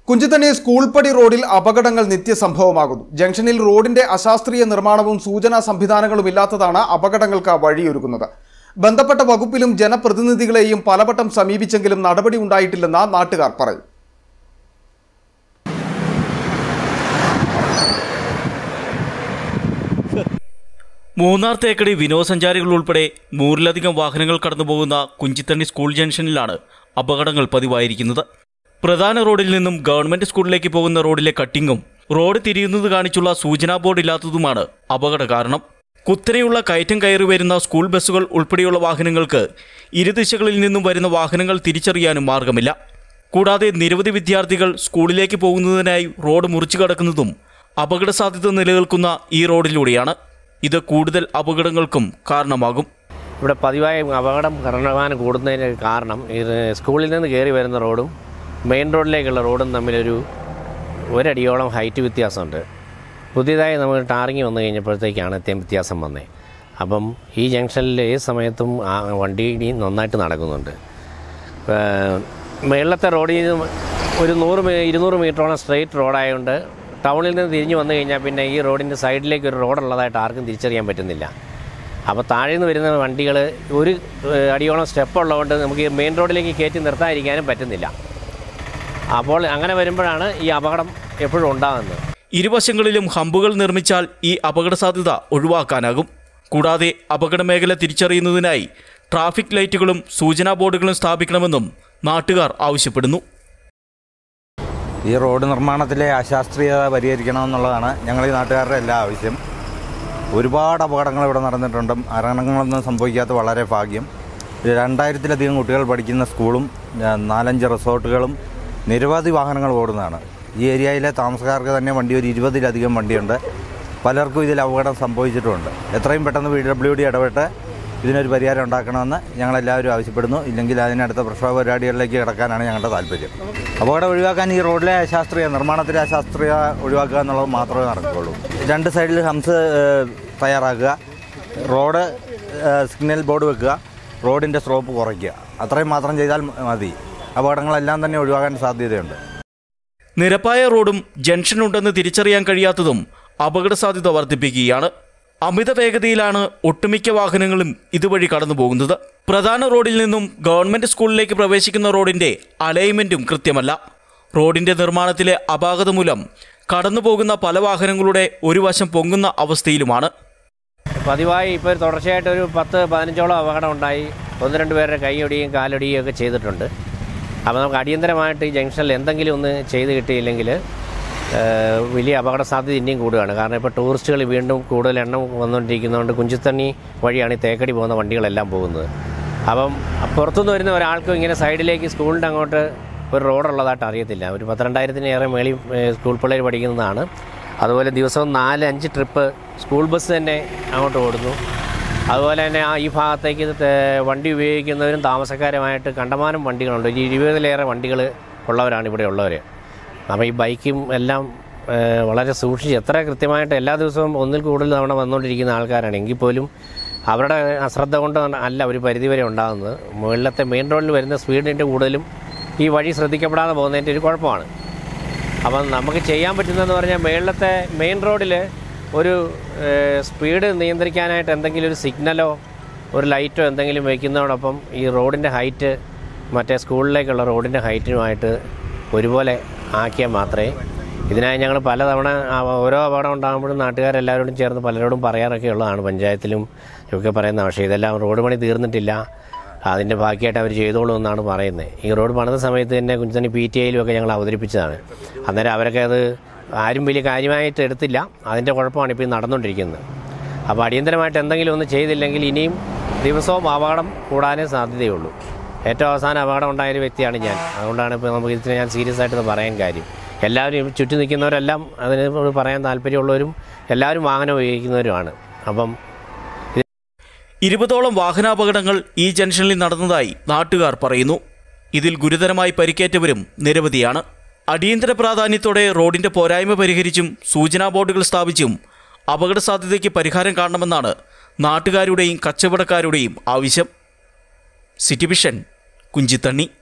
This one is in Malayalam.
കുഞ്ചിത്തണ്ണി സ്കൂൾപ്പടി റോഡിൽ അപകടങ്ങൾ നിത്യസംഭവമാകുന്നു ജംഗ്ഷനിൽ റോഡിന്റെ അശാസ്ത്രീയ നിർമ്മാണവും സൂചനാ സംവിധാനങ്ങളും ഇല്ലാത്തതാണ് അപകടങ്ങൾക്ക് വഴിയൊരുക്കുന്നത് ബന്ധപ്പെട്ട വകുപ്പിലും ജനപ്രതിനിധികളെയും പലവട്ടം സമീപിച്ചെങ്കിലും നടപടി ഉണ്ടായിട്ടില്ലെന്ന് നാട്ടുകാർ പറയും മൂന്നാർ തേക്കടി വിനോദസഞ്ചാരികൾ ഉൾപ്പെടെ നൂറിലധികം വാഹനങ്ങൾ കടന്നുപോകുന്ന കുഞ്ചിത്തണ്ണി സ്കൂൾ ജംഗ്ഷനിലാണ് അപകടങ്ങൾ പതിവായിരിക്കുന്നത് പ്രധാന റോഡിൽ നിന്നും ഗവൺമെന്റ് സ്കൂളിലേക്ക് പോകുന്ന റോഡിലെ കട്ടിങ്ങും റോഡ് തിരിയുന്നത് കാണിച്ചുള്ള സൂചനാ ബോർഡ് ഇല്ലാത്തതുമാണ് അപകട കാരണം കുത്തനെയുള്ള കയറ്റം കയറി വരുന്ന സ്കൂൾ ബസ്സുകൾ ഉൾപ്പെടെയുള്ള വാഹനങ്ങൾക്ക് ഇരുദിശകളിൽ നിന്നും വരുന്ന വാഹനങ്ങൾ തിരിച്ചറിയാനും മാർഗമില്ല കൂടാതെ നിരവധി വിദ്യാർത്ഥികൾ സ്കൂളിലേക്ക് പോകുന്നതിനായി റോഡ് മുറിച്ചു കടക്കുന്നതും അപകട സാധ്യത നിലനിൽക്കുന്ന ഈ റോഡിലൂടെയാണ് ഇത് കൂടുതൽ അപകടങ്ങൾക്കും കാരണമാകും ഇവിടെ പതിവായി അപകടം കർണമാനം കൂടുന്നതിന് കാരണം ഇത് സ്കൂളിൽ നിന്ന് കയറി വരുന്ന റോഡും മെയിൻ റോഡിലേക്കുള്ള റോഡും തമ്മിലൊരു ഒരടിയോളം ഹൈറ്റ് വ്യത്യാസമുണ്ട് പുതിയതായി നമ്മൾ ടാറിങ് വന്നു കഴിഞ്ഞപ്പോഴത്തേക്കാണ് അത്യം വ്യത്യാസം വന്നത് അപ്പം ഈ ജംഗ്ഷനിൽ ഏത് സമയത്തും ആ വണ്ടി ഇനി നന്നായിട്ട് നടക്കുന്നുണ്ട് ഏഹ് മേളത്തെ റോഡിൽ നിന്ന് ഒരു നൂറ് മീ ഇരുന്നൂറ് മീറ്ററോളം സ്ട്രെയിറ്റ് റോഡായതുകൊണ്ട് ടൗണിൽ നിന്ന് തിരിഞ്ഞ് വന്നു കഴിഞ്ഞാൽ പിന്നെ ഈ റോഡിൻ്റെ സൈഡിലേക്ക് ഒരു റോഡുള്ളതായിട്ട് ആർക്കും തിരിച്ചറിയാൻ പറ്റുന്നില്ല അപ്പോൾ താഴെ നിന്ന് വരുന്ന വണ്ടികൾ ഒരു ഏഹ്, അടിയോളം സ്റ്റെപ്പ് ഉള്ളതുകൊണ്ട് നമുക്ക് ഈ മെയിൻ റോഡിലേക്ക് കയറ്റി നിർത്താതിരിക്കാനും പറ്റുന്നില്ല അപ്പോൾ അങ്ങനെ വരുമ്പോഴാണ് ഈ അപകടം എപ്പോഴും ഉണ്ടാകുന്നത് ഇരുവശങ്ങളിലും ഹമ്പുകൾ നിർമ്മിച്ചാൽ ഈ അപകട സാധ്യത ഒഴിവാക്കാനാകും കൂടാതെ അപകട മേഖല തിരിച്ചറിയുന്നതിനായി ട്രാഫിക് ലൈറ്റുകളും സൂചനാ ബോർഡുകളും സ്ഥാപിക്കണമെന്നും നാട്ടുകാർ ആവശ്യപ്പെടുന്നു ഈ റോഡ് നിർമ്മാണത്തിലെ അശാസ്ത്രീയത പരിഹരിക്കണമെന്നുള്ളതാണ് ഞങ്ങൾ ഈ നാട്ടുകാരുടെ എല്ലാ ആവശ്യം ഒരുപാട് അപകടങ്ങൾ ഇവിടെ നടന്നിട്ടുണ്ട് മരണങ്ങളൊന്നും സംഭവിക്കാത്ത വളരെ ഭാഗ്യം ഇത് രണ്ടായിരത്തിലധികം കുട്ടികൾ പഠിക്കുന്ന സ്കൂളും ആ, നാലഞ്ച് റിസോർട്ടുകളും നിരവധി വാഹനങ്ങൾ ഓടുന്നതാണ് ഈ ഏരിയയിലെ താമസക്കാർക്ക് തന്നെ വണ്ടി ഒരു ഇരുപതിലധികം വണ്ടിയുണ്ട് പലർക്കും ഇതിൽ അപകടം സംഭവിച്ചിട്ടുമുണ്ട് എത്രയും പെട്ടെന്ന് പി ഡബ്ല്യു ഡി ഇടപെട്ട് ഇതിനൊരു പരിഹാരം ഉണ്ടാക്കണമെന്ന് ഞങ്ങളെല്ലാവരും ആവശ്യപ്പെടുന്നു ഇല്ലെങ്കിൽ അതിനടുത്ത പ്രക്ഷോഭ പരിപാടികളിലേക്ക് കിടക്കാനാണ് ഞങ്ങളുടെ താല്പര്യം അപകടം ഒഴിവാക്കാൻ ഈ റോഡിലെ അശാസ്ത്രീയ നിർമ്മാണത്തിലെ അശാസ്ത്രീയ ഒഴിവാക്കുക എന്നുള്ളത് മാത്രമേ നടക്കുകയുള്ളൂ രണ്ട് സൈഡിൽ ഹംസ് ഏഹ്, തയ്യാറാക്കുക റോഡ് ഏഹ്, സിഗ്നൽ ബോർഡ് വെക്കുക റോഡിൻ്റെ സ്ലോപ്പ് കുറയ്ക്കുക അത്രയും മാത്രം ചെയ്താൽ മതി അപകടങ്ങളെല്ലാം തന്നെ ഒഴിവാക്കാൻ സാധ്യതയുണ്ട് നിരപ്പായ റോഡും ജംഗ്ഷൻ ഉണ്ടെന്ന് തിരിച്ചറിയാൻ കഴിയാത്തതും അപകട സാധ്യത വർദ്ധിപ്പിക്കുകയാണ് അമിത വേഗതയിലാണ് ഒട്ടുമിക്ക വാഹനങ്ങളും ഇതുവഴി കടന്നു പോകുന്നത് പ്രധാന റോഡിൽ നിന്നും ഗവൺമെന്റ് സ്കൂളിലേക്ക് പ്രവേശിക്കുന്ന റോഡിന്റെ അലൈൻമെന്റും കൃത്യമല്ല റോഡിന്റെ നിർമ്മാണത്തിലെ അപാകത മൂലം കടന്നു പോകുന്ന പല വാഹനങ്ങളുടെ ഒരു വശം പൊങ്ങുന്ന അവസ്ഥയിലുമാണ് പതിവായി ഇപ്പോൾ ഒരു തുടർച്ചയായിട്ട് ഒരു പത്ത് പതിനഞ്ചോളം അപകടം ഉണ്ടായി ഒന്ന് രണ്ട് പേരുടെ കൈയൊടിയും കാലൊടിയും ഒക്കെ ചെയ്തിട്ടുണ്ട് അപ്പോൾ നമുക്ക് അടിയന്തരമായിട്ട് ഈ ജംഗ്ഷനിൽ എന്തെങ്കിലും ഒന്ന് ചെയ്ത് കിട്ടിയില്ലെങ്കിൽ ഏഹ്, വലിയ അപകട സാധ്യത ഇനിയും കൂടുകയാണ് കാരണം ഇപ്പോൾ ടൂറിസ്റ്റുകൾ വീണ്ടും കൂടുതൽ എണ്ണം വന്നുകൊണ്ടിരിക്കുന്നതുകൊണ്ട് കുഞ്ചിത്തണ്ണി വഴിയാണ് ഈ തേക്കടി പോകുന്ന വണ്ടികളെല്ലാം പോകുന്നത് അപ്പം പുറത്തുനിന്ന് വരുന്ന ഒരാൾക്കും ഇങ്ങനെ സൈഡിലേക്ക് സ്കൂളിൻ്റെ അങ്ങോട്ട് ഒരു റോഡുള്ളതായിട്ട് അറിയത്തില്ല ഒരു പന്ത്രണ്ടായിരത്തിനേറെ മേളി ഏഹ്, സ്കൂൾ പിള്ളേർ പഠിക്കുന്നതാണ് അതുപോലെ ദിവസവും നാല് അഞ്ച് ട്രിപ്പ് സ്കൂൾ ബസ് തന്നെ അങ്ങോട്ട് ഓടുന്നു അതുപോലെ തന്നെ ആ ഈ ഭാഗത്തേക്ക് ഇത് തേ- വണ്ടി ഉപയോഗിക്കുന്നവരും താമസക്കാരുമായിട്ട് കണ്ടമാനം വണ്ടികളുണ്ട് ഒരു ഇരുപതിലേറെ വണ്ടികൾ ഉള്ളവരാണ് ഇവിടെ ഉള്ളവർ അപ്പോൾ ഈ ബൈക്കും എല്ലാം ഏഹ്, വളരെ സൂക്ഷിച്ച് എത്ര കൃത്യമായിട്ട് എല്ലാ ദിവസവും ഒന്നിൽ കൂടുതൽ തവണ വന്നുകൊണ്ടിരിക്കുന്ന ആൾക്കാരാണ് എങ്കിൽ പോലും അവരുടെ അശ്രദ്ധ കൊണ്ട് അല്ല ഒരു പരിധിവരെ ഉണ്ടാകുന്നത് മുകളിലത്തെ മെയിൻ റോഡിൽ വരുന്ന സ്പീഡിൻ്റെ കൂടുതലും ഈ വഴി ശ്രദ്ധിക്കപ്പെടാതെ പോകുന്നതിൻ്റെ ഒരു കുഴപ്പമാണ് അപ്പം നമുക്ക് ചെയ്യാൻ പറ്റുന്നതെന്ന് പറഞ്ഞാൽ മേളിലത്തെ മെയിൻ റോഡിൽ ഒരു ഏഹ്, സ്പീഡ് നിയന്ത്രിക്കാനായിട്ട് എന്തെങ്കിലും ഒരു സിഗ്നലോ ഒരു ലൈറ്റോ എന്തെങ്കിലും വയ്ക്കുന്നതോടൊപ്പം ഈ റോഡിൻ്റെ ഹൈറ്റ് മറ്റേ സ്കൂളിലേക്കുള്ള റോഡിൻ്റെ ഹൈറ്റിനുമായിട്ട് ഒരുപോലെ ആക്കിയാൽ മാത്രമേ ഇതിനായി ഞങ്ങൾ പലതവണ ആ ഓരോ അപകടം ഉണ്ടാകുമ്പോഴും നാട്ടുകാരെല്ലാവരോടും ചേർന്ന് പലരോടും പറയാറൊക്കെ ഉള്ളതാണ് പഞ്ചായത്തിലും ഒക്കെ പറയുന്ന പക്ഷേ ഇതെല്ലാം റോഡ് പണി തീർന്നിട്ടില്ല അതിൻ്റെ ബാക്കിയായിട്ട് അവർ ചെയ്തോളൂ എന്നാണ് പറയുന്നത് ഈ റോഡ് പണിത സമയത്ത് തന്നെ കുഞ്ചത്തണ്ണി പി ടി ഐയിലും ഒക്കെ ഞങ്ങൾ അവതരിപ്പിച്ചതാണ് അന്നേരം അവരൊക്കെ അത് ആരും വലിയ കാര്യമായിട്ട് എടുത്തില്ല അതിൻ്റെ കുഴപ്പമാണ് ഇപ്പോൾ ഈ നടന്നുകൊണ്ടിരിക്കുന്നത് അപ്പോൾ അടിയന്തരമായിട്ട് എന്തെങ്കിലും ഒന്ന് ചെയ്തില്ലെങ്കിൽ ഇനിയും ദിവസവും അപകടം കൂടാനേ സാധ്യതയുള്ളൂ ഏറ്റവും അവസാനം അപകടം ഉണ്ടായ ഒരു വ്യക്തിയാണ് ഞാൻ അതുകൊണ്ടാണ് ഇപ്പോൾ നമുക്ക് ഇതിനെ ഞാൻ സീരിയസ് ആയിട്ട് ഇത് പറയാൻ കാര്യം എല്ലാവരും ചുറ്റും നിൽക്കുന്നവരെല്ലാം അതിന് പറയാൻ താല്പര്യമുള്ളവരും എല്ലാവരും വാഹനം ഉപയോഗിക്കുന്നവരുമാണ് അപ്പം ഇരുപതോളം വാഹനാപകടങ്ങൾ ഈ ജംഗ്ഷനിൽ നടന്നതായി നാട്ടുകാർ പറയുന്നു ഇതിൽ ഗുരുതരമായി പരിക്കേറ്റവരും നിരവധിയാണ് അടിയന്തര പ്രാധാന്യത്തോടെ റോഡിന്റെ പോരായ്മ പരിഹരിച്ചും സൂചനാ ബോർഡുകൾ സ്ഥാപിച്ചും അപകട സാധ്യതയ്ക്ക് പരിഹാരം കാണണമെന്നാണ് നാട്ടുകാരുടെയും കച്ചവടക്കാരുടെയും ആവശ്യം സിറ്റി വിഷൻ കുഞ്ചിത്തണ്ണി